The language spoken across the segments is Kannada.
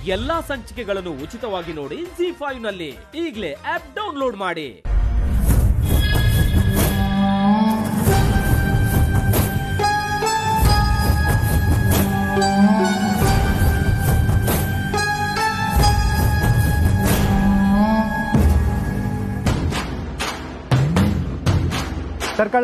ಎಲ್ಲಾ ಸಂಚಿಕೆಗಳನ್ನು ಉಚಿತವಾಗಿ ನೋಡಿ ಜಿ ಫೈವ್ ನಲ್ಲಿ ಈಗಲೇ ಆಪ್ ಡೌನ್ಲೋಡ್ ಮಾಡಿ ಸರ್ಕಳ್ಳ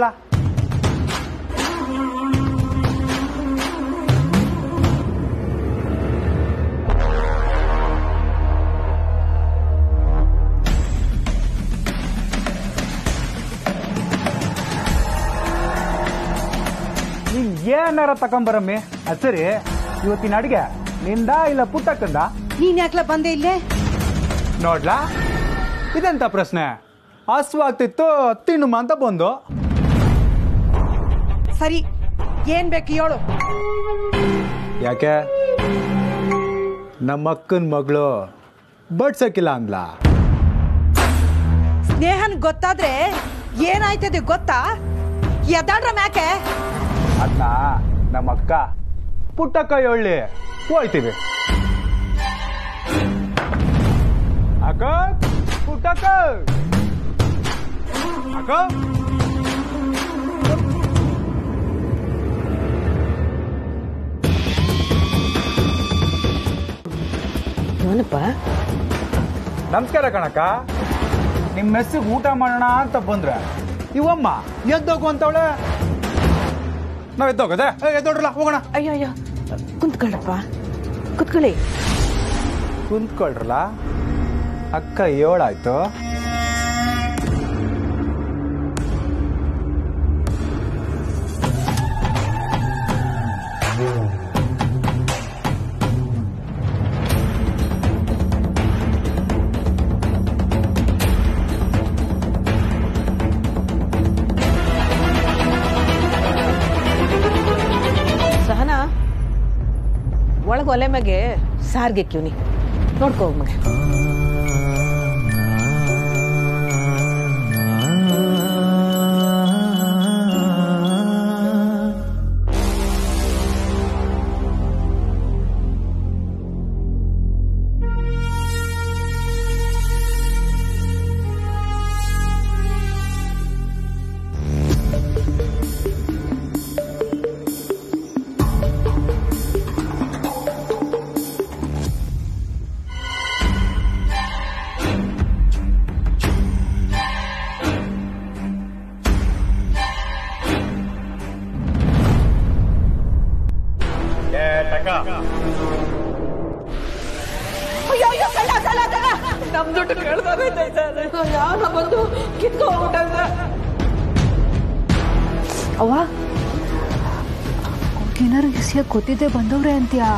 ನೀನ್ ಏನಾರ ತಕೊಂಬರಮ್ಮಿ ಅದ್ ಸರಿ ಇವತ್ತಿನ ಅಡಿಗೆ ನಿಂದ ಇಲ್ಲ ಪುಟ್ಟಕ್ಕಂದ ನೀನ್ ಯಾಕ್ಲ ಬಂದೆ ಇಲ್ಲೇ ನೋಡ್ಲಾ ಇದೆಂತ ಪ್ರಶ್ನೆ ಹಸುವಾಗ್ತಿತ್ತು ತಿನ್ನುಮ ಅಂತ ಬಂದು ಸರಿ ಏನ್ ಬೇಕು ಹೇಳು ಯಾಕೆ ನಮ್ಮ ಅಕ್ಕನ ಮಗಳು ಬಡ್ಸಕ್ಕಿಲ್ಲ ಅಂದ್ಲಾ ಸ್ನೇಹನ್ ಗೊತ್ತಾದ್ರೆ ಏನಾಯ್ತದೆ ಗೊತ್ತಾ ಎದಾಡ್ರ ಮ್ಯಾಕೆ ಅದನ್ನ ನಮ್ಮ ಅಕ್ಕ ಪುಟ್ಟಕ್ಕ ಹೇಳಿ ಹೋಯ್ತೀವಿ ಅಕ್ಕ ಪುಟ್ಟಕ್ಕ ಅಕ್ಕ ಏನಪ್ಪ ನಮಸ್ಕಾರ ಕಣಕ್ಕ ನಿಮ್ಮ ಮೆಸ್ಸಿಗೆ ಊಟ ಮಾಡೋಣ ಅಂತ ಬಂದ್ರೆ ಇವಮ್ಮ ಎದ್ದೋಗು ಅಂತವಳೆ ನಾವ್ ಎದ್ದೋಗದೆ ಏ, ಎದ್ದೋಡ್ರಲ್ಲ ಹೋಗೋಣ ಅಯ್ಯೋ ಅಯ್ಯೋ ಕುಂತ್ಕೊಳ್ಳಪ್ಪ ಕುತ್ಕೊಳ್ಳಿ ಕುಂತ್ಕೊಳ್ರಲ್ಲ ಅಕ್ಕ ಏಳಾಯ್ತು ಸಹನ ಒಳಗೆ ಒಲೆ ಮ್ಯಾಗೆ ಸಾರ್ಗೆ ಕ್ಯೂನಿ ನೋಡ್ಕೋ ಹೋಗ್ ಮಗ ಅಯ್ಯೋ ಅಯ್ಯೋ ಕಳ್ಳ ಕಳ್ಳ ಕಳ್ಳ ನಮ್ ದುಡ್ಡು ಕಳ್ದೋಗೈತೆ ಯಾವನ ಬಂದು ಕಿತ್ಕೊ ಹೋಗ್ಬಿಟ್ಟಂಗ ಅವ್ವ ಏನಾರು ಎಸಿಯ ಗೊತ್ತಿದ್ದೆ ಬಂದವ್ರೆ ಅಂತ್ಯಾ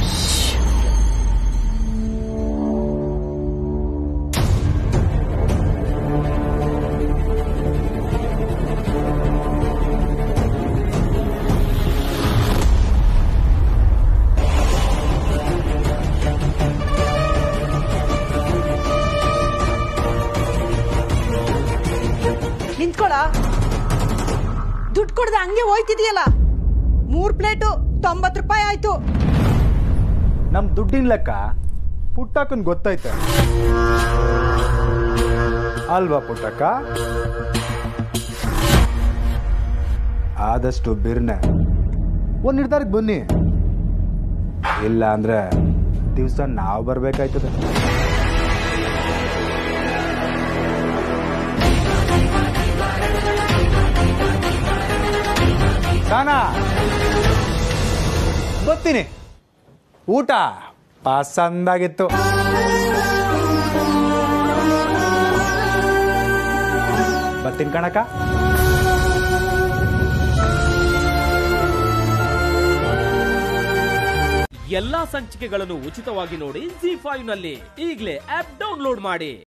ನಿಂತ್ಕೊಳ ದುಡ್ಡು ಕೊಡ್ದೆ ಹಂಗೆ ಹೋಯ್ತಿದೀಯಲ್ಲ ಮೂರ್ ಪ್ಲೇಟು ತೊಂಬತ್ ರೂಪಾಯಿ ಆಯ್ತು ನಮ್ ದುಡ್ಡಿನ ಲೆಕ್ಕ ಪುಟ್ಟಕ್ಕನ್ ಗೊತ್ತೈತೆ ಅಲ್ವಾ ಪುಟ್ಟಕ್ಕ ಆದಷ್ಟು ಬಿರ್ನೆ ಒಂದ್ ನಿರ್ಧಾರಕ್ಕೆ ಬನ್ನಿ ಇಲ್ಲ ಅಂದ್ರೆ ದಿವ್ಸ ನಾವು ಬರ್ಬೇಕಾಯ್ತದೆ ಸಾನಾ ಬರ್ತೀನಿ ಊಟ ಪಸಂದಾಗಿತ್ತು ಬರ್ತೀನಿ ಕಣಕ್ಕ ಎಲ್ಲಾ ಸಂಚಿಕೆಗಳನ್ನು ಉಚಿತವಾಗಿ ನೋಡಿ ಜಿ ಫೈವ್ ನಲ್ಲಿ ಈಗಲೇ ಆಪ್ ಡೌನ್ಲೋಡ್ ಮಾಡಿ